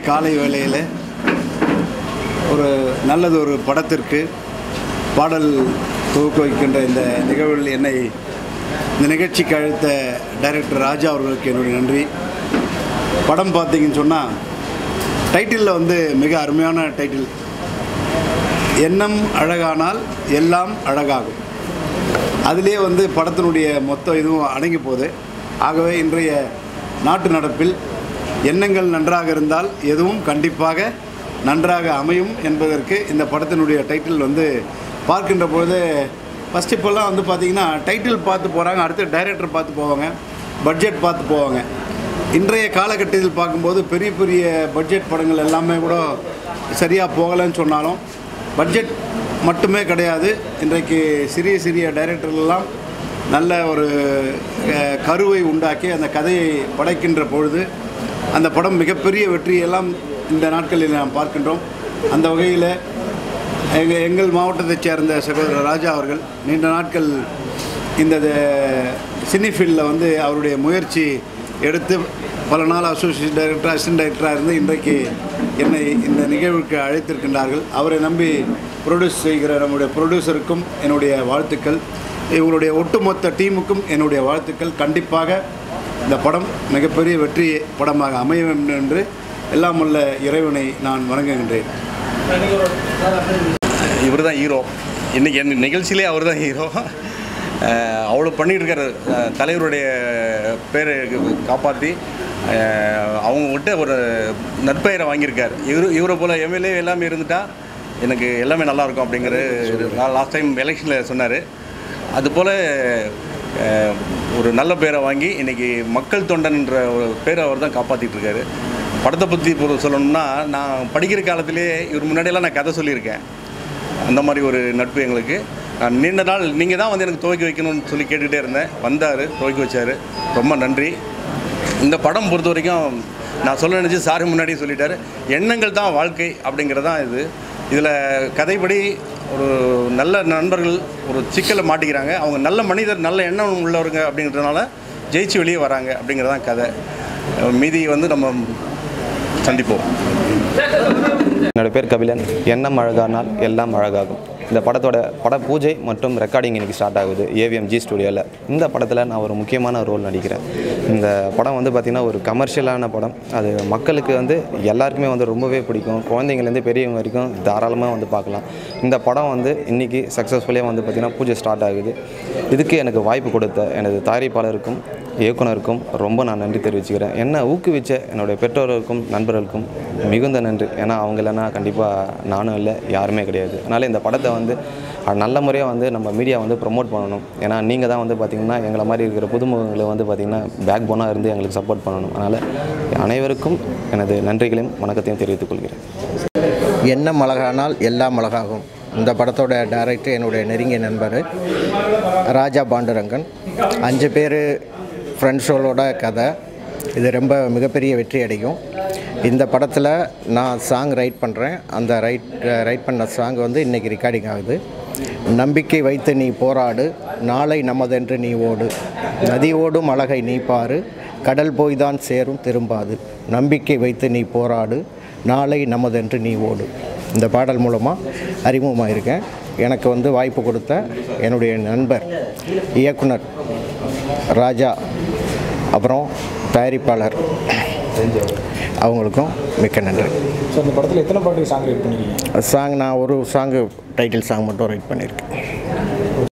காலை வேளையில் ஒரு நல்லது ஒரு படத்திற்கு பாடல் தொகுக்க வைக்கின்ற இந்த நிகழ்வில் என்னை இந்த நிகழ்ச்சிக்கு அழைத்த டைரக்டர் ராஜா அவர்களுக்கு என்னுடைய நன்றி படம் பார்த்தீங்கன்னு சொன்னால் டைட்டிலில் வந்து மிக அருமையான டைட்டில் எண்ணம் அழகானால் எல்லாம் அழகாகும் அதிலே வந்து படத்தினுடைய மொத்த இதுவும் அடங்கி போகுது ஆகவே இன்றைய நாட்டு நடப்பில் எண்ணங்கள் நன்றாக இருந்தால் எதுவும் கண்டிப்பாக நன்றாக அமையும் என்பதற்கு இந்த படத்தினுடைய டைட்டில் வந்து பார்க்கின்ற பொழுது ஃபஸ்ட் இப்போல்லாம் வந்து பார்த்திங்கன்னா டைட்டில் பார்த்து போகிறாங்க அடுத்து டைரக்டர் பார்த்து போவாங்க பட்ஜெட் பார்த்து போவாங்க இன்றைய காலகட்டத்தில் பார்க்கும்போது பெரிய பெரிய பட்ஜெட் படங்கள் எல்லாமே கூட சரியாக போகலைன்னு சொன்னாலும் பட்ஜெட் மட்டுமே கிடையாது இன்றைக்கு சிறிய சிறிய டைரக்டர்கள்லாம் நல்ல ஒரு அஹ், கருவை உண்டாக்கி அந்த கதையை படைக்கின்ற பொழுது அந்த படம் மிகப்பெரிய வெற்றியெல்லாம் இந்த நாட்களில் நாம் பார்க்கின்றோம் அந்த வகையில் எங்கள் எங்கள் மாவட்டத்தைச் சேர்ந்த சகோதரர் ராஜா அவர்கள் நீண்ட நாட்கள் இந்த சினி ஃபீல்டில் வந்து அவருடைய முயற்சி எடுத்து பல நாள் அசோசியேட் டைரக்டர் அசிஸ்டன்ட் டைரக்டராக இருந்து இன்றைக்கு என்னை இந்த நிகழ்வுக்கு அழைத்திருக்கின்றார்கள் அவரை நம்பி ப்ரொடியூஸ் செய்கிற நம்முடைய ப்ரொடியூசருக்கும் என்னுடைய வாழ்த்துக்கள் இவங்களுடைய ஒட்டுமொத்த டீமுக்கும் என்னுடைய வாழ்த்துக்கள் கண்டிப்பாக இந்த படம் மிகப்பெரிய வெற்றி படமாக அமைய வேண்டும் என்று எல்லாம் உள்ள இறைவனை நான் வணங்குகின்றேன் இவர் தான் ஹீரோ இன்றைக்கி என் நிகழ்ச்சியிலே அவர் தான் ஹீரோ அவ்வளோ பண்ணியிருக்காரு அஹ், தலைவருடைய பேரை காப்பாற்றி அவங்க விட்ட ஒரு நற்பெயரை வாங்கியிருக்கார் இவரு இவரை போல் எம்எல்ஏ எல்லாமே இருந்துட்டா எனக்கு எல்லாமே நல்லா இருக்கும் அப்படிங்கிறது லாஸ்ட் டைம் எலெக்ஷனில் சொன்னார் அதுபோல் அஹ், ஒரு நல்ல பேரை வாங்கி இன்றைக்கி மக்கள் தொண்டன்ன்ற ஒரு பேரை அவர் தான் காப்பாற்றிட்டு இருக்காரு படத்தை பற்றி இப்போ சொல்லணும்னா நான் படிக்கிற காலத்திலே இவர் முன்னாடியெல்லாம் நான் கதை சொல்லியிருக்கேன் அந்த மாதிரி ஒரு நட்பு எங்களுக்கு நான் நீண்ட நாள் நீங்கள் தான் வந்து எனக்கு துவக்கி வைக்கணும்னு சொல்லி கேட்டுகிட்டே இருந்தேன் வந்தார் துவக்கி வச்சார் ரொம்ப நன்றி இந்த படம் பொறுத்த வரைக்கும் நான் சொல்ல நினச்சி சாரி முன்னாடியே சொல்லிட்டாரு எண்ணங்கள் தான் வாழ்க்கை அப்படிங்கிறது தான் இது இதில் கதைப்படி ஒரு நல்ல நண்பர்கள் ஒரு சிக்கலை மாட்டிக்கிறாங்க அவங்க நல்ல மனிதர் நல்ல எண்ணம் உள்ளவருங்க அப்படிங்கிறதுனால ஜெயிச்சு வெளியே வராங்க அப்படிங்கிறது தான் கதை மீதி வந்து நம்ம சந்திப்போம் என்னோட பேர் கபிலன் எண்ணம் அழகானால் எல்லாம் அழகாகும் இந்த படத்தோட பட பூஜை மற்றும் ரெக்கார்டிங் இன்னைக்கு ஸ்டார்ட் ஆகுது ஏவிஎம் ஜி ஸ்டுடியோவில் இந்த படத்தில் நான் ஒரு முக்கியமான ரோல் நடிக்கிறேன் இந்த படம் வந்து பார்த்திங்கன்னா ஒரு கமர்ஷியலான படம் அது மக்களுக்கு வந்து எல்லாருக்குமே வந்து ரொம்பவே பிடிக்கும் குழந்தைங்கலேருந்து பெரியவங்க வரைக்கும் தாராளமாக வந்து பார்க்கலாம் இந்த படம் வந்து இன்றைக்கி சக்ஸஸ்ஃபுல்லியாக வந்து பார்த்திங்கன்னா பூஜை ஸ்டார்ட் ஆகுது இதுக்கு எனக்கு வாய்ப்பு கொடுத்த எனது தயாரிப்பாளருக்கும் இயக்குனருக்கும் ரொம்ப நான் நன்றி தெரிவிச்சுக்கிறேன் என்னை ஊக்குவிச்ச என்னுடைய பெற்றோர்களுக்கும் நண்பர்களுக்கும் மிகுந்த நன்றி ஏன்னா அவங்க இல்லைன்னா கண்டிப்பாக நானும் இல்லை யாருமே கிடையாது அதனால் இந்த படத்தை வந்து அஹ், நல்ல முறையாக வந்து நம்ம மீடியா வந்து ப்ரொமோட் பண்ணணும் ஏன்னா நீங்கள் தான் வந்து பார்த்திங்கன்னா எங்களை மாதிரி இருக்கிற புதுமுகங்களை வந்து பார்த்திங்கன்னா பேக் போனாக இருந்து எங்களுக்கு சப்போர்ட் பண்ணணும் அதனால் அனைவருக்கும் எனது நன்றிகளையும் வணக்கத்தையும் தெரிவித்துக் கொள்கிறேன் எண்ணம் அழகானால் எல்லாம் அழகாகும் இந்த படத்தோட டைரக்டர் என்னுடைய நெருங்கிய நண்பர் ராஜா பாண்டுரங்கன் அஞ்சு பேர் ஃப்ரெண்ட்ஸோட கதை இது ரொம்ப மிகப்பெரிய வெற்றி அடையும் இந்த படத்தில் நான் சாங் ரைட் பண்ணுறேன் அந்த ரைட் ரைட் பண்ண சாங் வந்து இன்றைக்கி ரெக்கார்டிங் ஆகுது நம்பிக்கை வைத்து நீ போராடு நாளை நமதென்று நீ ஓடு நதி ஓடும் அழகை நீ பாரு கடல் போய் தான் சேரும் திரும்பாது நம்பிக்கை வைத்து நீ போராடு நாளை நமதென்று நீ ஓடு இந்த பாடல் மூலமாக அறிமுகமாக இருக்கேன் எனக்கு வந்து வாய்ப்பு கொடுத்த என்னுடைய நண்பர் இயக்குனர் ராஜா அப்புறம் தயாரிப்பாளர் அவங்களுக்கும் மிக்க நன்றி ஸோ இந்த படத்தில் எத்தனை பாட்டுக்கு சாங் ரைட் பண்ணிருக்கீங்க சாங் நான் ஒரு சாங்கு டைட்டில் சாங் மட்டும் ரைட் பண்ணியிருக்கேன்